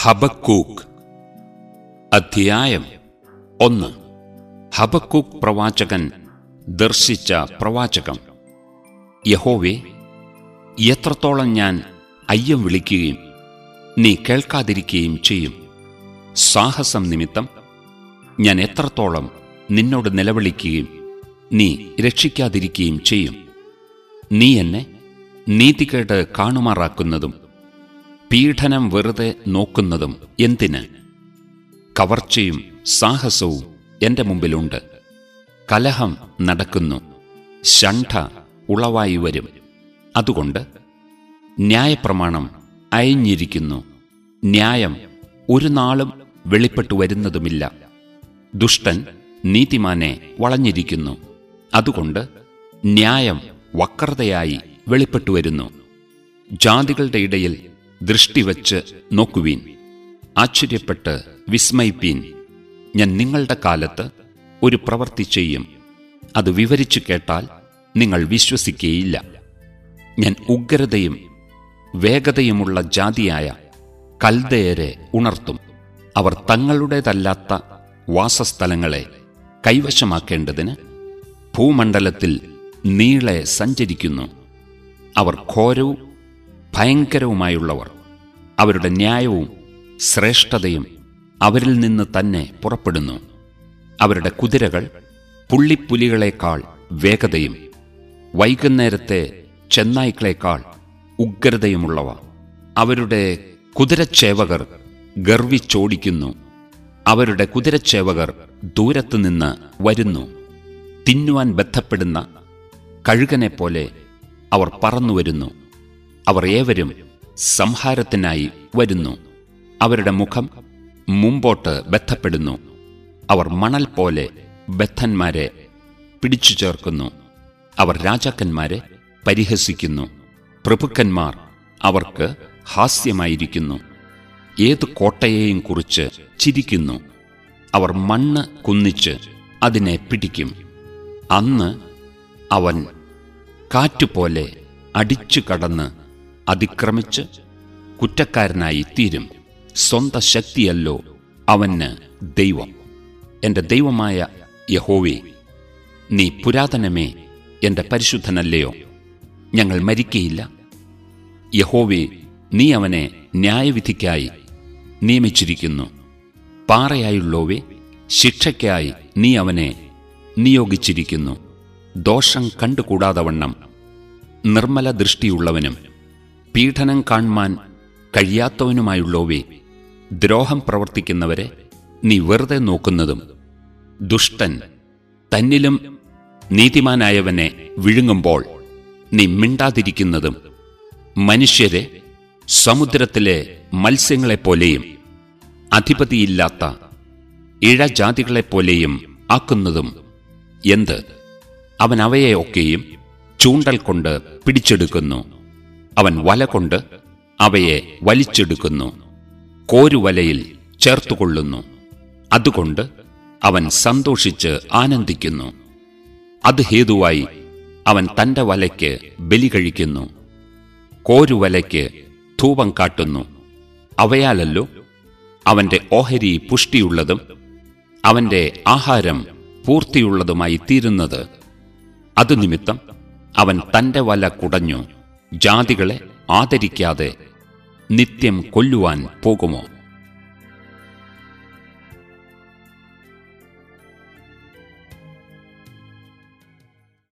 Habakkuk അധ്യായം ഒന്ന് Habakkuk പ്രവാചകൻ ദർശിച്ച പ്രവാചകം യഹോവേ എത്രത്തോളം ഞാൻ അയ്യം വിളിക്കുകയും നീ കേൾക്കാതിരിക്കുകയും ചെയ്യും സാഹസം നിമിത്തം ഞാൻ എത്രത്തോളം നിന്നോട് നിലവിളിക്കുകയും നീ രക്ഷിക്കാതിരിക്കുകയും ചെയ്യും നീ എന്നെ നീതികേട് കാണുമാറാക്കുന്നതും പീഡനം വെറുതെ നോക്കുന്നതും എന്തിന് കവർച്ചയും സാഹസവും എന്റെ മുമ്പിലുണ്ട് കലഹം നടക്കുന്നു ശണ്ഠ ഉളവായി വരും അതുകൊണ്ട് ന്യായപ്രമാണം അയഞ്ഞിരിക്കുന്നു ന്യായം ഒരു നാളും വെളിപ്പെട്ടു വരുന്നതുമില്ല ദുഷ്ടൻ നീതിമാനെ വളഞ്ഞിരിക്കുന്നു അതുകൊണ്ട് ന്യായം വക്രതയായി വെളിപ്പെട്ടു വരുന്നു ജാതികളുടെ ഇടയിൽ ദൃഷ്ടിവച്ച് നോക്കുവീൻ ആശ്ചര്യപ്പെട്ട് വിസ്മയിപ്പീൻ ഞാൻ നിങ്ങളുടെ കാലത്ത് ഒരു പ്രവൃത്തി ചെയ്യും അത് വിവരിച്ചു കേട്ടാൽ നിങ്ങൾ വിശ്വസിക്കുകയില്ല ഞാൻ ഉഗ്രതയും വേഗതയുമുള്ള ജാതിയായ കൽദയരെ ഉണർത്തും അവർ തങ്ങളുടേതല്ലാത്ത വാസസ്ഥലങ്ങളെ കൈവശമാക്കേണ്ടതിന് ഭൂമണ്ഡലത്തിൽ നീളെ സഞ്ചരിക്കുന്നു അവർ ഘോരവും ഭയങ്കരവുമായുള്ളവർ അവരുടെ ന്യായവും ശ്രേഷ്ഠതയും അവരിൽ നിന്ന് തന്നെ പുറപ്പെടുന്നു അവരുടെ കുതിരകൾ പുള്ളിപ്പുലികളെക്കാൾ വേഗതയും വൈകുന്നേരത്തെ ചെന്നായ്ക്കളെക്കാൾ ഉഗ്രതയുമുള്ളവ അവരുടെ കുതിരച്ചേവകർ ഗർവിച്ചോടിക്കുന്നു അവരുടെ കുതിരച്ചേവകർ ദൂരത്തുനിന്ന് വരുന്നു തിന്നുവാൻ ബന്ധപ്പെടുന്ന കഴുകനെപ്പോലെ അവർ പറന്നുവരുന്നു അവർ ഏവരും സംഹാരത്തിനായി വരുന്നു അവരുടെ മുഖം മുമ്പോട്ട് ബന്ധപ്പെടുന്നു അവർ മണൽ പോലെ ബദ്ധന്മാരെ പിടിച്ചു ചേർക്കുന്നു അവർ രാജാക്കന്മാരെ പരിഹസിക്കുന്നു പ്രഭുക്കന്മാർ അവർക്ക് ഹാസ്യമായിരിക്കുന്നു ഏത് കോട്ടയെയും കുറിച്ച് ചിരിക്കുന്നു അവർ മണ്ണ് കുന്നിച്ച് അതിനെ പിടിക്കും അന്ന് അവൻ കാറ്റുപോലെ അടിച്ചു കടന്ന് അതിക്രമിച്ച് കുറ്റക്കാരനായി തീരും സ്വന്ത ശക്തിയല്ലോ അവന് ദൈവം എന്റെ ദൈവമായ യഹോവേ നീ പുരാതനമേ എന്റെ പരിശുദ്ധനല്ലയോ ഞങ്ങൾ മരിക്കയില്ല യഹോവേ നീ അവനെ ന്യായവിധിക്കായി നിയമിച്ചിരിക്കുന്നു പാറയായുള്ളോവേ ശിക്ഷയ്ക്കായി നീ അവനെ നിയോഗിച്ചിരിക്കുന്നു ദോഷം കണ്ടുകൂടാതവണ്ണം നിർമ്മല ദൃഷ്ടിയുള്ളവനും പീഡനം കാൺമാൻ കഴിയാത്തവനുമായുള്ളോവേ ദ്രോഹം പ്രവർത്തിക്കുന്നവരെ നീ വെറുതെ നോക്കുന്നതും ദുഷ്ടൻ തന്നിലും നീതിമാനായവനെ വിഴുങ്ങുമ്പോൾ നീ മിണ്ടാതിരിക്കുന്നതും മനുഷ്യരെ സമുദ്രത്തിലെ മത്സ്യങ്ങളെപ്പോലെയും അധിപതിയില്ലാത്ത ഇഴജാതികളെപ്പോലെയും ആക്കുന്നതും എന്ത് അവൻ അവയെ ഒക്കെയും ചൂണ്ടൽ കൊണ്ട് പിടിച്ചെടുക്കുന്നു അവൻ വല കൊണ്ട് അവയെ വലിച്ചെടുക്കുന്നു കോരുവലയിൽ ചേർത്തുകൊള്ളുന്നു അതുകൊണ്ട് അവൻ സന്തോഷിച്ച് ആനന്ദിക്കുന്നു അത് ഹേതുവായി അവൻ തന്റെ വലയ്ക്ക് ബലി കഴിക്കുന്നു കോരുവലയ്ക്ക് ധൂപം കാട്ടുന്നു അവയാലല്ലോ അവന്റെ ഓഹരി പുഷ്ടിയുള്ളതും അവന്റെ ആഹാരം പൂർത്തിയുള്ളതുമായി തീരുന്നത് അതു നിമിത്തം അവൻ തന്റെ വല കുടഞ്ഞു ജാതികളെ ആദരിക്കാതെ നിത്യം കൊല്ലുവാൻ പോകുമോ